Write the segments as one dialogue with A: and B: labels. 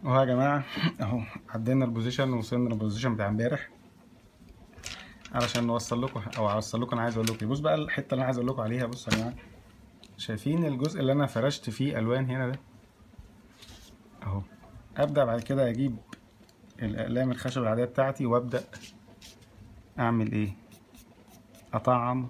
A: اهو يا جماعه اهو عدينا البوزيشن وصلنا للبوزيشن بتاع امبارح علشان نوصل لكم او اوصل لكم انا عايز اقول لكم بص بقى الحته اللي انا عايز اقول لكم عليها بصوا يا جماعه شايفين الجزء اللي انا فرشت فيه الوان هنا ده اهو ابدا بعد كده اجيب الاقلام الخشب العاديه بتاعتي وابدا اعمل ايه اطعم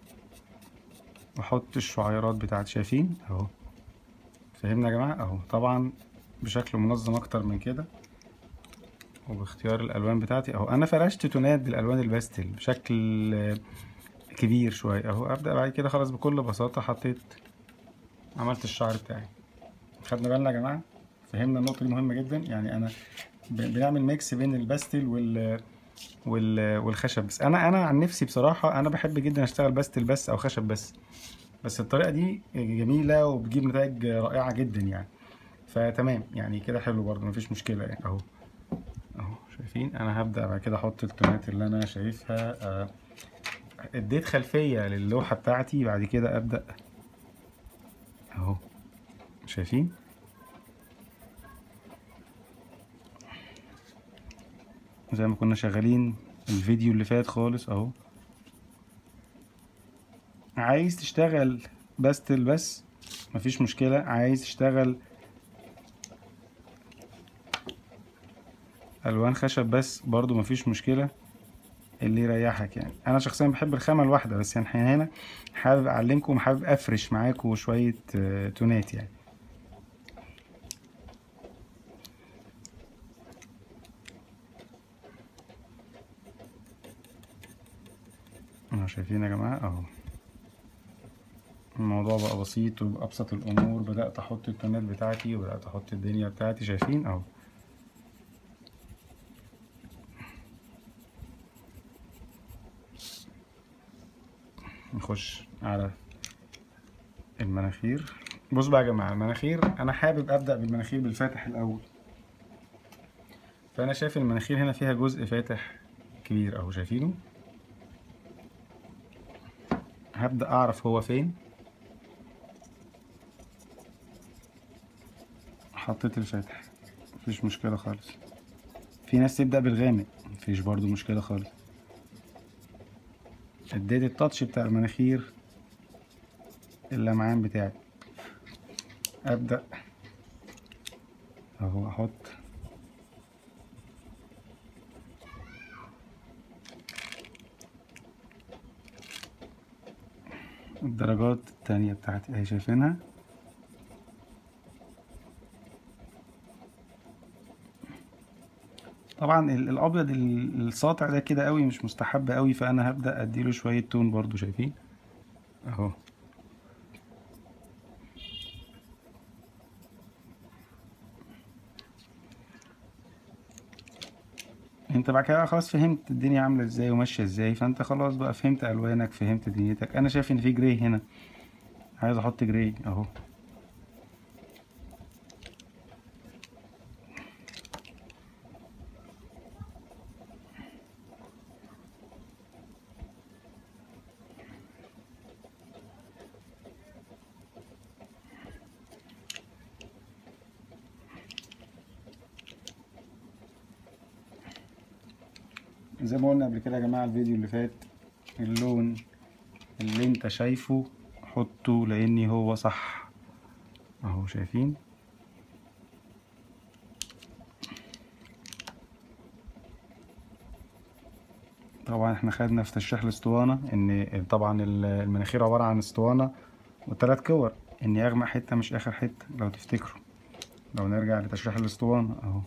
A: واحط الشعيرات بتاعتي شايفين اهو فهمنا يا جماعه اهو طبعا بشكل منظم اكتر من كده وباختيار الالوان بتاعتي اهو انا فرشت تونات بالالوان الباستل بشكل آه، كبير شويه اهو ابدا بعد كده خلاص بكل بساطه حطيت عملت الشعر بتاعي خدنا بالنا يا جماعه فهمنا النقطه دي مهمه جدا يعني انا ب- بنعمل ميكس بين الباستل وال وال والخشب بس انا انا عن نفسي بصراحه انا بحب جدا اشتغل باستل بس او خشب بس بس الطريقه دي جميله وبتجيب نتائج رائعه جدا يعني فتمام يعني كده حلو برضه مفيش مشكله يعني اهو اهو شايفين انا هبدا بعد كده احط التونات اللي انا شايفها آه، اديت خلفيه للوحه بتاعتي بعد كده ابدا اهو شايفين زي ما كنا شغالين الفيديو اللي فات خالص اهو عايز تشتغل باستل بس مفيش مشكلة عايز تشتغل الوان خشب بس برضو مفيش مشكلة اللي يريحك يعني انا شخصيا بحب الخامة الواحدة بس يعني هنا حابب اعلمكم حابب افرش معاكم شوية آه، تونات يعني اهو شايفين يا جماعة اهو الموضوع بقى بسيط وبأبسط الأمور بدأت أحط التونات بتاعتي وبدأت أحط الدنيا بتاعتي شايفين أهو نخش على المناخير بص بقى يا جماعة المناخير أنا حابب أبدأ بالمناخير بالفاتح الأول فأنا شايف المناخير هنا فيها جزء فاتح كبير أهو شايفينه هبدأ أعرف هو فين حطيت الفاتح مفيش مشكلة خالص في ناس تبدأ بالغامق مفيش برضو مشكلة خالص اديت التاتش بتاع المناخير اللمعان بتاعي أبدأ أهو أحط الدرجات التانية بتاعتي اهي شايفينها طبعا ال- الابيض ال- الساطع ده كده قوي مش مستحب قوي فانا هبدا اديله شويه تون برضو شايفين اهو انت بعد كده خلاص فهمت الدنيا عامله ازاي وماشيه ازاي فانت خلاص بقى فهمت الوانك فهمت دنيتك انا شايف ان في جراي هنا عايز احط جراي اهو زي ما قلنا قبل كده يا جماعة الفيديو اللي فات اللون اللي انت شايفه حطه لاني هو صح اهو شايفين طبعا احنا خدنا في تشريح الاسطوانة ان طبعا ال- المناخير عبارة عن اسطوانة وثلاث كور ان اغمق حتة مش اخر حتة لو تفتكروا لو نرجع لتشريح الاسطوانة اهو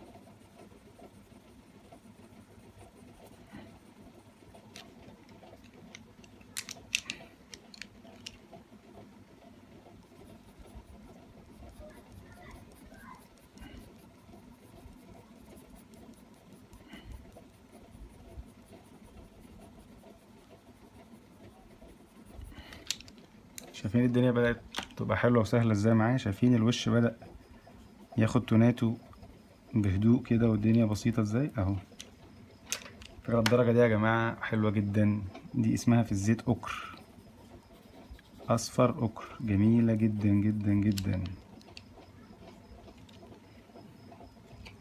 A: شايفين الدنيا بدأت تبقى حلوة وسهلة ازاي معايا شايفين الوش بدأ ياخد توناته بهدوء كده والدنيا بسيطة ازاي اهو فكرة الدرجة دي يا جماعة حلوة جدا دي اسمها في الزيت أكر أصفر أكر جميلة جدا جدا جدا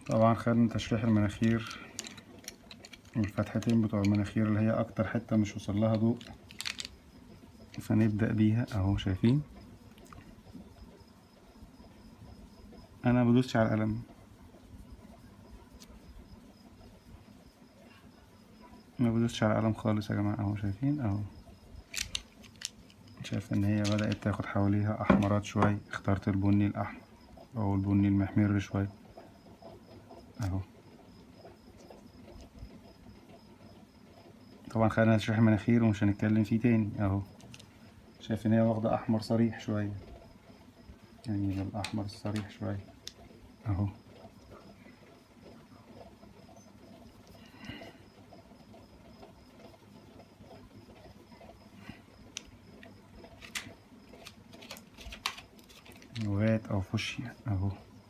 A: طبعا خدنا تشريح المناخير والفتحتين بتوع المناخير اللي هي اكتر حتة مش وصل لها ضوء فنبدأ بيها اهو شايفين انا بدوسش على القلم ما بدوسش على القلم خالص يا جماعة اهو شايفين اهو شايف ان هي بدأت تاخد حواليها احمرات شوية اخترت البني الاحمر او البني المحمر شوية اهو طبعا خلينا تشريح المناخير ومش هنتكلم فيه تاني اهو شايف ان هي واخدة احمر صريح شوية يعني الاحمر الصريح شوية اهو نوات او فوشيا اهو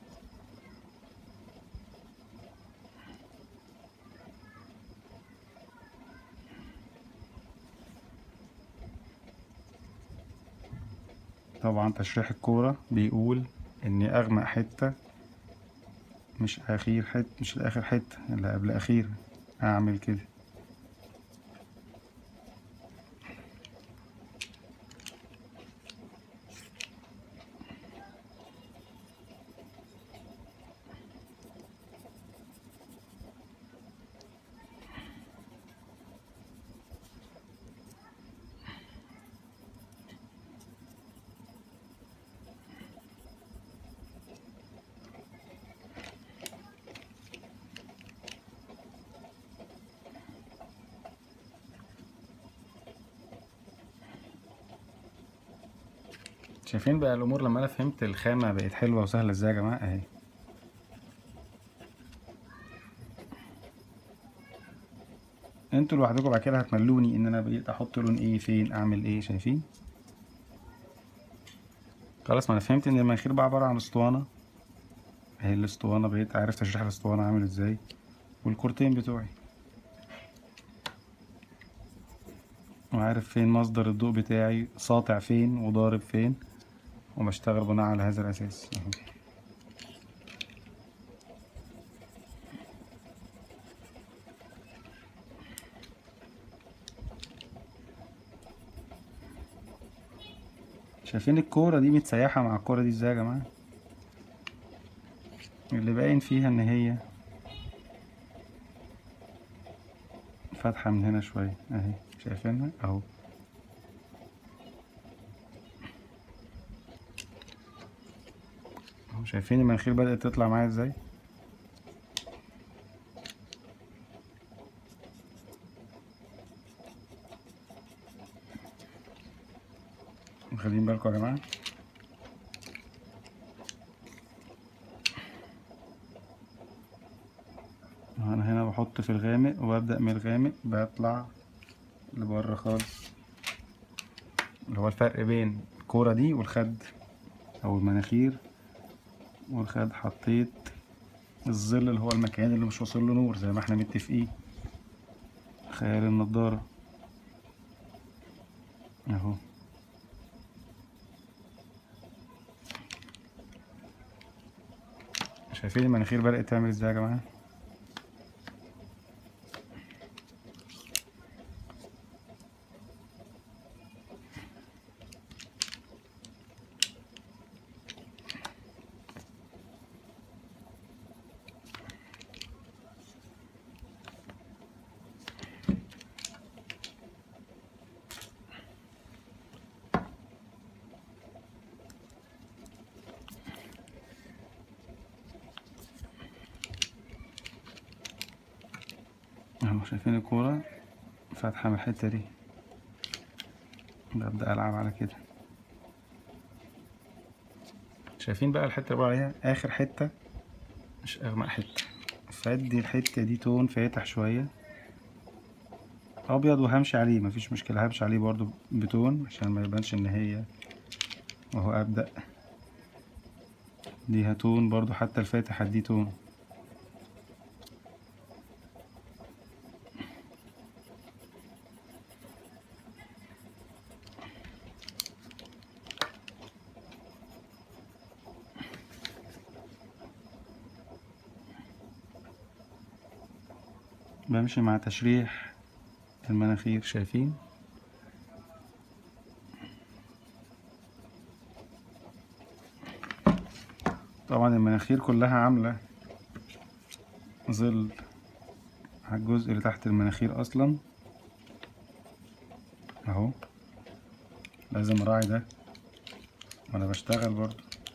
A: طبعا تشريح الكورة بيقول ان اغمق حتة مش اخير حتة مش الاخر حتة اللي قبل اخير اعمل كده شايفين بقى الامور لما انا فهمت الخامة بقت حلوة وسهلة ازاي يا جماعة اهي انتوا لوحدكم بعد كده هتملوني ان انا بقيت احط لون ايه فين اعمل ايه شايفين خلاص ما انا فهمت ان المناخير بقى عبارة عن اسطوانة اهي الاسطوانة بقيت عارف تشريح الاسطوانة عامل ازاي والكورتين بتوعي وعارف فين مصدر الضوء بتاعي ساطع فين وضارب فين وبشتغل بناء على هذا الأساس أهو. شايفين الكورة دي متسيحة مع الكورة دي ازاي يا جماعة اللي باين فيها ان هي فاتحة من هنا شوية اهي شايفينها اهو اهو شايفين المناخير بدأت تطلع معايا ازاي واخدين بالكم يا جماعة انا هنا بحط في الغامق وببدأ من الغامق بطلع لبره خالص اللي هو الفرق بين الكورة دي والخد او المناخير والخد حطيت الظل اللي هو المكان اللي مش واصل له نور زي ما احنا متفقين خيال النضارة اهو شايفين المناخير بدأت تعمل ازاي يا جماعة اهو شايفين الكورة فاتحة من الحتة دي ببدأ ألعب على كده شايفين بقى الحتة اللي بقول عليها آخر حتة مش أغمق حتة فأدي الحتة دي تون فاتح شوية أبيض وهمشي عليه مفيش مشكلة همشي عليه برضو بتون عشان ما يبانش إن هي وهو أبدأ دي هتون برضو حتى الفاتح هديه تون بمشي مع تشريح المناخير شايفين طبعا المناخير كلها عاملة ظل على الجزء اللي تحت المناخير اصلا اهو لازم اراعي ده وانا بشتغل برضو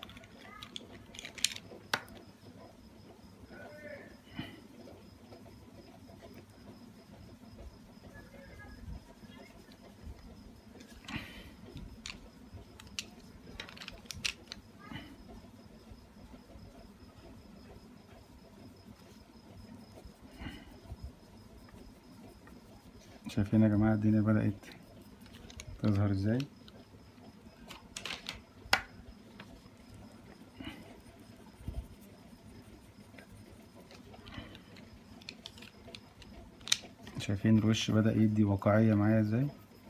A: شايفين يا جماعة الدنيا بدأت تظهر ازاي شايفين الوش بدأ يدي واقعية معايا ازاي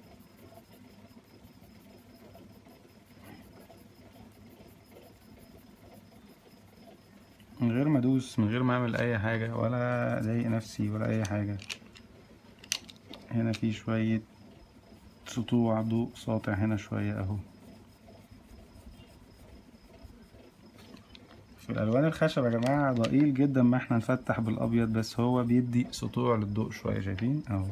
A: من غير ما ادوس من غير ما اعمل اي حاجة ولا اضايق نفسي ولا اي حاجة هنا في شوية سطوع ضوء ساطع هنا شوية اهو في الالوان الخشب يا جماعة ضئيل جدا ما احنا نفتح بالابيض بس هو بيدي سطوع للضوء شوية شايفين اهو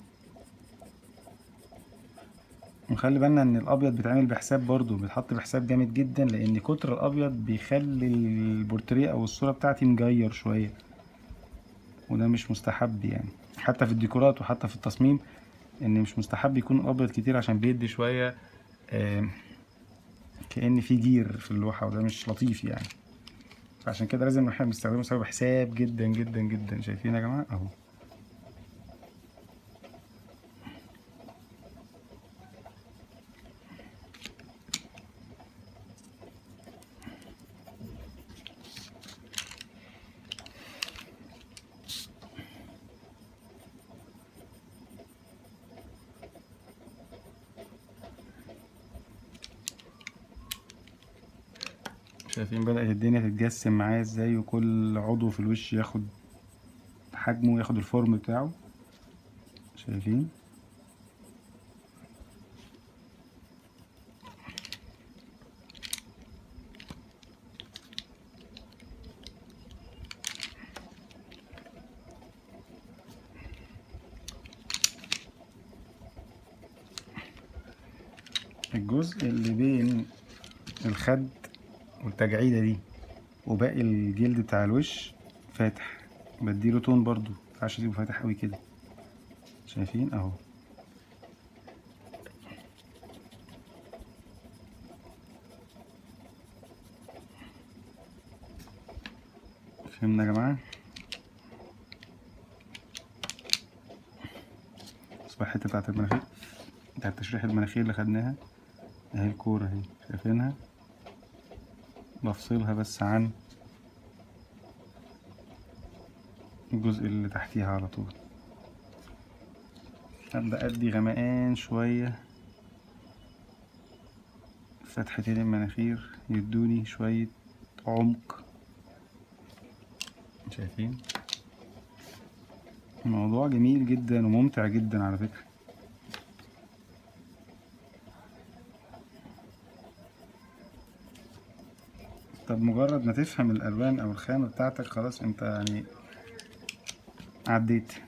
A: ونخلي بالنا ان الابيض بيتعمل بحساب برضو بيتحط بحساب جامد جدا لان كتر الابيض بيخلي البورتريه او الصورة بتاعتي مجير شوية وده مش مستحب يعني حتى في الديكورات وحتى في التصميم ان مش مستحب يكون الابيض كتير عشان بيدي شوية آه كأن في جير في اللوحة وده مش لطيف يعني فعشان كده لازم احنا بنستخدمه سوا بحساب جدا جدا جدا شايفين يا جماعة اهو شايفين بدأت الدنيا تتجسم معايا ازاي وكل عضو في الوش ياخد حجمه وياخد الفورم بتاعه شايفين الجزء اللي بين الخد والتجعيدة دي وباقي الجلد بتاع الوش فاتح بديله تون برضو مينفعش اسيبه فاتح اوي كده شايفين اهو فهمنا يا جماعة اصبح الحتة بتاعت المناخير بتاعت تشريح المناخير اللي خدناها اهي الكورة اهي شايفينها بفصلها بس عن الجزء اللي تحتيها على طول ابدأ ادي غمقان شوية فتحتين المناخير يدوني شوية عمق شايفين الموضوع جميل جدا وممتع جدا على فكرة طب مجرد ما تفهم الالوان او الخامة بتاعتك خلاص انت يعني عديت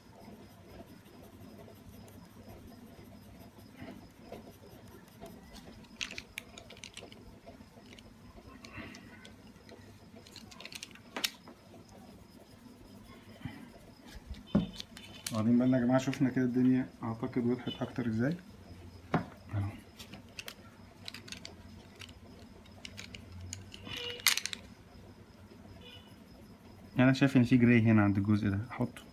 A: واخدين بالنا يا جماعة شفنا كده الدنيا اعتقد وضحت اكتر ازاي اهو. انا شايف ان في جراي هنا عند الجزء ده احطه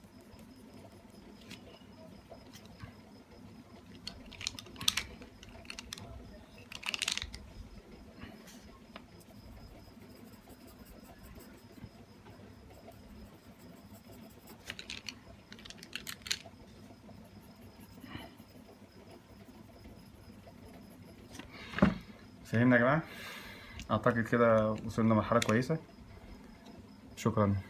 A: فهمنا يا جماعة اعتقد كده وصلنا مرحلة كويسة شكرا